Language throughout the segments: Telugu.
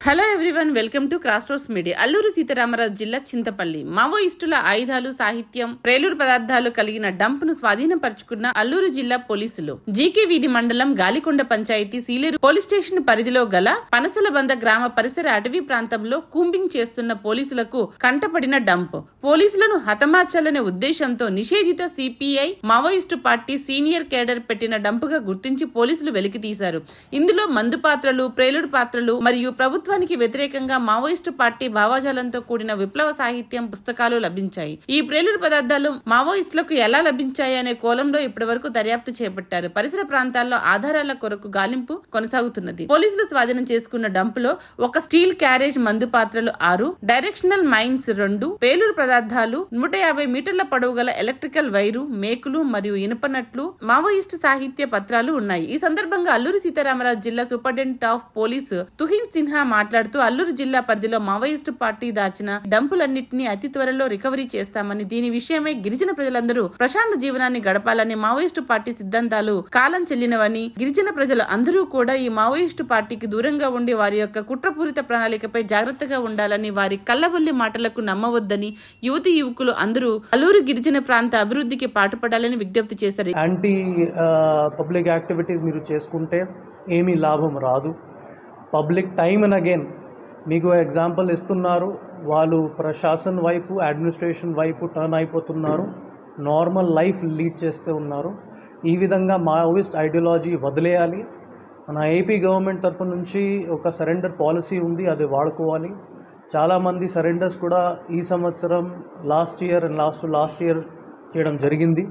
Hello everyone welcome to cross roads media Alluri Sitaramaraju జిల్లా చింతపల్లి మావోయిస్టుల ఆయుధాలు సాహిత్యం ప్రేలుడు పదార్థాలు కలిగిన డంప్ ను స్వాధీనపరుచుకున్న అల్లూరు జిల్లా పోలీసులు జీకే వీధి మండలం గాలికొండ పంచాయతీ సీలేరు పోలీస్ స్టేషన్ పరిధిలో గల పనసలబంద గ్రామ పరిసర అటవీ ప్రాంతంలో కూంబింగ్ చేస్తున్న పోలీసులకు కంటపడిన డంప్ పోలీసులను హతమార్చాలనే ఉద్దేశంతో నిషేధిత CPI Maoist party senior cadre పెట్టిన డంపుగా గుర్తించి పోలీసులు వెలికి తీశారు ఇందులో మందు పాత్రలు ప్రేలుడు పాత్రలు మరియు ప్రభుత్వానికి వ్యతిరేకంగా మావోయిస్టు పార్టీ భావాజాలంతో కూడిన విప్లవ సాహిత్యం పుస్తకాలు లభించాయి ఈ ప్రేలుడు పదార్థాలు మావోయిస్టులకు ఎలా లభించాయి అనే కోలంలో ఇప్పటివరకు దర్యాప్తు చేపట్టారు పరిసర ప్రాంతాల్లో ఆధారాల కొరకు గాలింపు కొనసాగుతున్నది పోలీసులు స్వాధీనం చేసుకున్న డంపులో ఒక స్టీల్ క్యారేజ్ మందు పాత్రలు ఆరు డైరెక్షనల్ మైన్స్ రెండు పేలుడు పదార్థాలు నూట యాభై మీటర్ల పొడవు గల ఎలక్ట్రికల్ వైరు మేకులు మరియు ఇనుపనట్లు మావోయిస్టు సాహిత్య పత్రాలు ఉన్నాయి ఈ సందర్భంగా అల్లూరి సీతారామరాజు జిల్లా superintendent of police Tuhin Sinha మాట్లాడుతూ అల్లూరు జిల్లా పరిధిలో మావోయిస్టు పార్టీ దాచిన డంపులన్నింటినీ అతి త్వరలో రికవరీ చేస్తామని దీని విషయమై గిరిజన ప్రజలందరూ ప్రశాంత జీవనాన్ని గడపాలని మావోయిస్టు పార్టీ సిద్ధాంతాలు కాలం చెల్లినవని గిరిజన ప్రజలు అందరూ కూడా ఈ మావోయిస్టు పార్టీకి దూరంగా ఉండి వారి యొక్క కుట్రపూరిత ప్రణాళికపై జాగ్రత్తగా ఉండాలని వారి కల్లబొల్లి మాటలకు నమ్మవద్దని యువతి యువకులు అందరూ అల్లూరు గిరిజన ప్రాంత అభివృద్ధికి పాటుపడాలని విజ్ఞప్తి చేశారు యాంటీ పబ్లిక్ యాక్టివిటీస్ మీరు చేసుకుంటే ఏమీ లాభం రాదు పబ్లిక్ టైమ్ అండ్ అగైన్ మీకు ఎగ్జాంపుల్ ఇస్తున్నారు వాళ్ళు ప్రశాసన్ వైపు అడ్మినిస్ట్రేషన్ వైపు టర్న్ అయిపోతున్నారు నార్మల్ లైఫ్ లీడ్ చేస్తూ ఉన్నారు ఈ విధంగా మావోయిస్ట్ ఐడియాలజీ వదిలేయాలి మన ఏపీ గవర్నమెంట్ తరపు నుంచి ఒక సరెండర్ పాలసీ ఉంది అది వాడుకోవాలి చాలామంది సరెండర్స్ కూడా ఈ సంవత్సరం last year and last last year చేయడం జరిగింది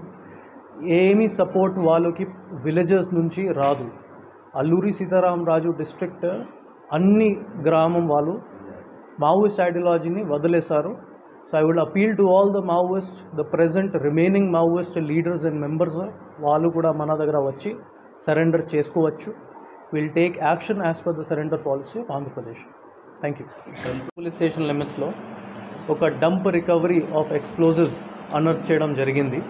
ఏమీ సపోర్ట్ వాళ్ళకి విలేజెస్ నుంచి రాదు అల్లూరి సీతారామరాజు డిస్ట్రిక్ట్ అన్ని గ్రామం వాళ్ళు మావోయిస్ట్ ఐడియాలజీని వదిలేశారు so I would appeal to all the Maoist the present remaining Maoist leaders and members వాళ్ళు కూడా మన దగ్గర వచ్చి సరెండర్ చేసుకోవచ్చు will take action as per the surrender policy of Andhra Pradesh thank you police station లిమిట్స్లో ఒక dump recovery of explosives unearth చేయడం జరిగింది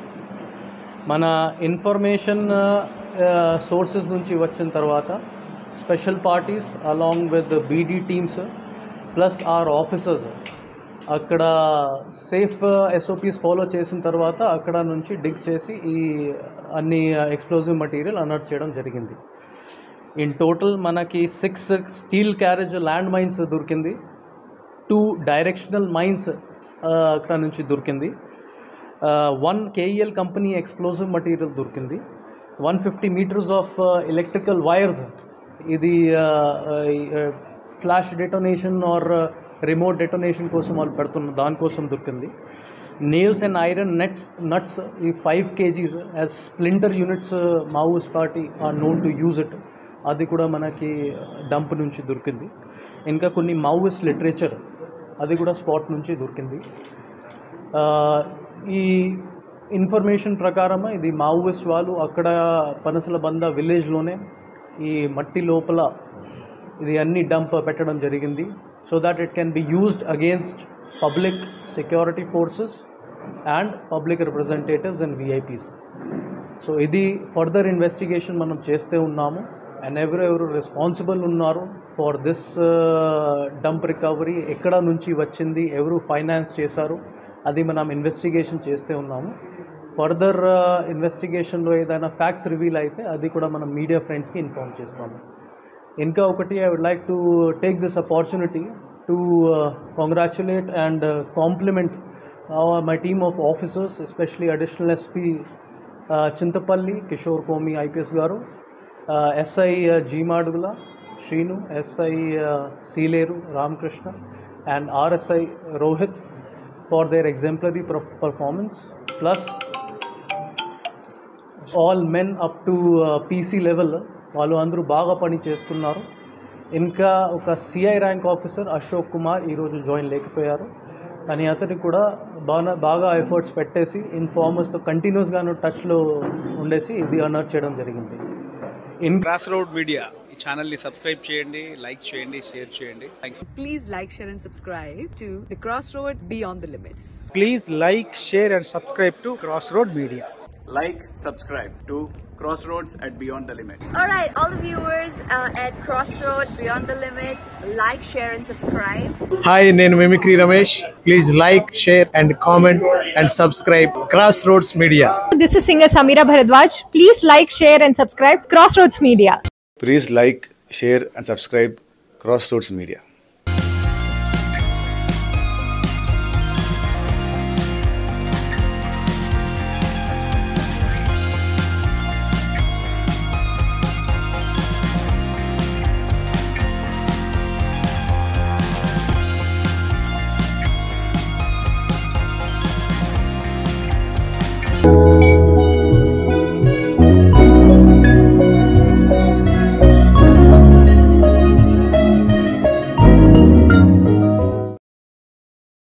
మన ఇన్ఫర్మేషన్ సోర్సెస్ నుంచి వచ్చిన తర్వాత special parties along with beedi teams plus are officers అక్కడ సేఫ్ ఎస్ఓపీస్ ఫాలో చేసిన తర్వాత అక్కడ నుంచి డిగ్ చేసి ఈ అన్ని ఎక్స్ప్లోజివ్ మటీరియల్ అనర్త్ చేయడం జరిగింది ఇన్ టోటల్ మనకి six steel carriage land mines దొరికింది టూ డైరెక్షనల్ మైన్స్ అక్కడ నుంచి దొరికింది one KEL company explosive material దొరికింది one fifty metres of electrical wires ఇది flash detonation or remote detonation కోసం వాళ్ళు పెడుతున్న దానికోసం దొరికింది nails and iron nets nuts ఈ five kgs as splinter units Maoist party are known to use it అది కూడా మనకి డంప్ నుంచి దొరికింది ఇంకా కొన్ని మావోయిస్ట్ లిటరేచర్ అది కూడా స్పాట్ నుంచి దొరికింది ఆ, ఈ ఇన్ఫర్మేషన్ ప్రకారం ఇది మావోయిస్ట్ వాళ్ళు అక్కడ పనసల బంద విలేజ్లోనే ఈ మట్టి లోపల ఇది అన్ని డంప్ పెట్టడం జరిగింది so that it can be used against public security forces and public representatives and VIPs so ఇది ఫర్దర్ ఇన్వెస్టిగేషన్ మనం చేస్తే ఉన్నాము అండ్ ఎవరెవరు రెస్పాన్సిబుల్ ఉన్నారు ఫర్ దిస్ డంప్ రికవరీ ఎక్కడ నుంచి వచ్చింది ఎవరు ఫైనాన్స్ చేశారు అది మనం ఇన్వెస్టిగేషన్ చేస్తే ఉన్నాము ఫర్దర్ ఇన్వెస్టిగేషన్లో ఏదైనా ఫ్యాక్ట్స్ రివీల్ అయితే అది కూడా మనం మీడియా ఫ్రెండ్స్కి ఇన్ఫార్మ్ చేస్తాము ఇంకా ఒకటి I would like to take this opportunity to congratulate and complement my team of officers especially additional SP Chintapalli Kishore కోమి IPS గారు SI G Madugula Srinu SI Sileru Ramakrishna and RSI Rohit far there exemplary performance plus all men up to PC level వాళ్ళు అందరూ బాగా పని చేసుకున్నారు ఇంకా ఒక CI rank officer Ashok Kumar ఈరోజు జాయిన్ లేకపోయారు కానీ అతనికి కూడా బాగా బాగా ఎఫర్ట్స్ పెట్టేసి ఇన్ ఫార్మర్స్తో కంటిన్యూస్గాను టచ్లో ఉండేసి ఇది అనర్ చేయడం జరిగింది ఇన్ క్రాస్ రోడ్ మీడియా ఈ ఛానల్ ని సబ్స్క్రైబ్ చేయండి లైక్ చేయండి షేర్ చేయండి thank you Please like, share, and subscribe to The Crossroad Beyond the Limits. Please like, share, and subscribe to Crossroad Media. like, subscribe to Crossroads at Beyond the Limit. Alright, all the viewers uh, at Crossroad Beyond the Limits, like, share, and subscribe. Hi నేను mimicry Ramesh please like share and comment and subscribe cross roads media This is singer Samira Bharadwaj. Please like, share, and subscribe Crossroads Media. Please like, share, and subscribe Crossroads Media.